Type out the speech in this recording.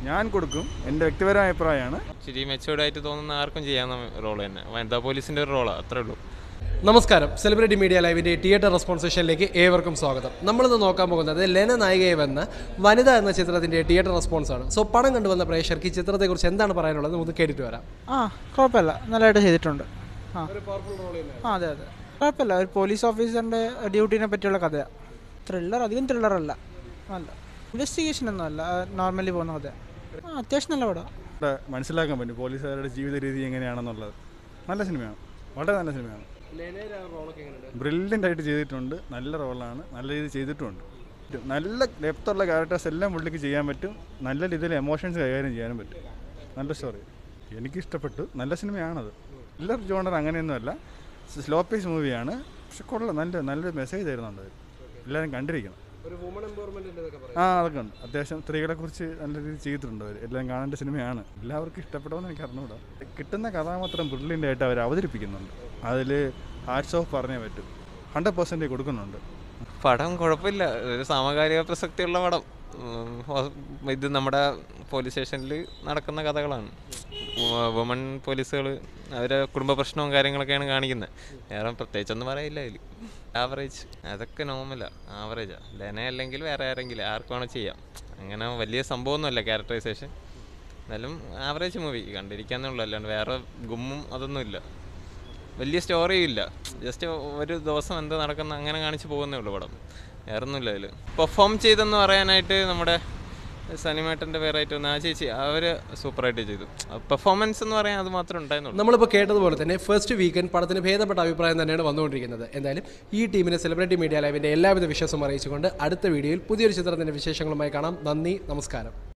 ഞാൻ കൊടുക്കും എൻ്റെ വ്യക്തിപരമായ അഭിപ്രായമാണ് ഇച്ചിരി മെച്ചൂർഡ് ആയിട്ട് തോന്നുന്ന ആർക്കും ചെയ്യാവുന്ന റോൾ തന്നെ വനിതാ പോലീസിൻ്റെ ഒരു റോളാണ് അത്രേ ഉള്ളൂ നമസ്കാരം സെലിബ്രിറ്റി മീഡിയ ലൈവിൻ്റെ തിയേറ്റർ റെസ്പോൺസ് സെഷനിലേക്ക് ഏവർക്കും സ്വാഗതം നമ്മളിന്ന് നോക്കാൻ പോകുന്നത് ലെന നായികയെ വന്ന വനിത എന്ന ചിത്രത്തിൻ്റെ തിയേറ്റർ റെസ്പോൺസ് ആണ് സോ പണം കണ്ടുവന്ന പ്രേക്ഷകർക്ക് ഈ ചിത്രത്തെക്കുറിച്ച് എന്താണ് പറയാനുള്ളത് നമുക്ക് കേട്ടിട്ട് വരാം ആ കുഴപ്പമില്ല നല്ലതായിട്ട് ചെയ്തിട്ടുണ്ട് ആ ആ അതെ അതെ കുഴപ്പമില്ല ഒരു പോലീസ് ഓഫീസറിൻ്റെ ഡ്യൂട്ടീനെ പറ്റിയുള്ള കഥയാണ് ത്രില്ലർ അധികം ത്രില്ലർ അല്ല നല്ല ഇൻവെസ്റ്റിഗേഷൻ ഒന്നും അല്ല നോർമലി പോകുന്ന കഥ ആ അത്യാവശ്യം നല്ല പടം ഇവിടെ മനസ്സിലാക്കാൻ പറ്റും പോലീസുകാരുടെ ജീവിത രീതി എങ്ങനെയാണെന്നുള്ളത് നല്ല സിനിമയാണ് വളരെ നല്ല സിനിമയാണ് ബ്രില്യൻ്റ് ആയിട്ട് ചെയ്തിട്ടുണ്ട് നല്ല റോളാണ് നല്ല രീതിയിൽ ചെയ്തിട്ടുമുണ്ട് നല്ല ഡെപ്തുള്ള ക്യാരക്ടേഴ്സ് എല്ലാം പുള്ളിക്ക് ചെയ്യാൻ പറ്റും നല്ല രീതിയിൽ എമോഷൻസ് കൈകാര്യം ചെയ്യാനും പറ്റും നല്ല സ്റ്റോറി എനിക്കിഷ്ടപ്പെട്ടു നല്ല സിനിമയാണത് എല്ലാ ജോണർ അങ്ങനെയൊന്നുമല്ല സ്ലോ പേസ് മൂവിയാണ് പക്ഷെ കൊള്ളാം നല്ല നല്ലൊരു മെസ്സേജ് തരുന്നുണ്ട് അത്. എല്ലാവരും കണ്ടിരിക്കണം ആ അതൊക്കെ ഉണ്ട് അത്യാവശ്യം സ്ത്രീകളെ കുറിച്ച് നല്ല രീതിയിൽ ചെയ്തിട്ടുണ്ട് അവർ എല്ലാം കാണേണ്ട സിനിമയാണ് എല്ലാവർക്കും ഇഷ്ടപ്പെടുമെന്ന് എനിക്ക് അറിഞ്ഞുകൂടാ കിട്ടുന്ന കഥാപാത്രം ബ്രില്യൻ്റ് ആയിട്ട് അവർ അവതരിപ്പിക്കുന്നുണ്ട് അതിൽ ഹാർട്സ് ഓഫ് പറഞ്ഞേ പറ്റും ഹൺഡ്രഡ് പെർസെൻറ്റ് കൊടുക്കുന്നുണ്ട് പടം കുഴപ്പമില്ല ഒരു സമകാലിക പ്രസക്തിയുള്ള പടം ഉം, ഹോ- ഇത് നമ്മുടെ പോലീസ് സ്റ്റേഷനിൽ നടക്കുന്ന കഥകളാണ് വുമൺ പോലീസുകൾ അവരെ കുടുംബ പ്രശ്നവും കാര്യങ്ങളൊക്കെയാണ് കാണിക്കുന്നത് വേറെ പ്രത്യേകിച്ചൊന്നും പറയില്ല അതിൽ ആവറേജ് അതൊക്കെ നോർമലാണ് ആവറേജാ ലെന അല്ലെങ്കിൽ വേറെ ആരെങ്കിലും ആർക്ക് വേണം ചെയ്യാം അങ്ങനെ വലിയ സംഭവമൊന്നുമല്ല ക്യാരക്ടറൈസേഷൻ എന്നാലും ആവറേജ് മൂവി കണ്ടിരിക്കാന്നേ ഉള്ളൂ അല്ലാണ്ട് വേറെ ഗുമ്മും അതൊന്നുമില്ല വലിയ സ്റ്റോറിയും ഇല്ല ജസ്റ്റ് ഒരു ദിവസം എന്ത് നടക്കുന്ന അങ്ങനെ കാണിച്ച് പോകുന്നേ ഉള്ളൂ പടം വേറെ ഒന്നുമില്ല അതിൽ പെർഫോം ചെയ്തെന്ന് പറയാനായിട്ട് നമ്മുടെ സനിമേട്ടൻ്റെ പേരായിട്ട് വന്ന ആ ചേച്ചി അവർ സൂപ്പറായിട്ട് ചെയ്തു പെർഫോമൻസ് എന്ന് പറയാൻ അത് മാത്രമേ ഉണ്ടായിരുന്നുള്ളൂ നമ്മളിപ്പോൾ കേട്ടതുപോലെ തന്നെ ഫസ്റ്റ് വീക്കെൻഡ് പടത്തിന് ഭേദപ്പെട്ട അഭിപ്രായം തന്നെയാണ് വന്നുകൊണ്ടിരിക്കുന്നത് എന്തായാലും ഈ ടീമിനെ സെലിബ്രിറ്റി മീഡിയ ലൈവിൻ്റെ എല്ലാവിധ വിശ്വാസം അറിയിച്ചുകൊണ്ട് അടുത്ത വീഡിയോയിൽ പുതിയൊരു ചിത്രത്തിൻ്റെ വിശേഷങ്ങളുമായി കാണാം നന്ദി നമസ്കാരം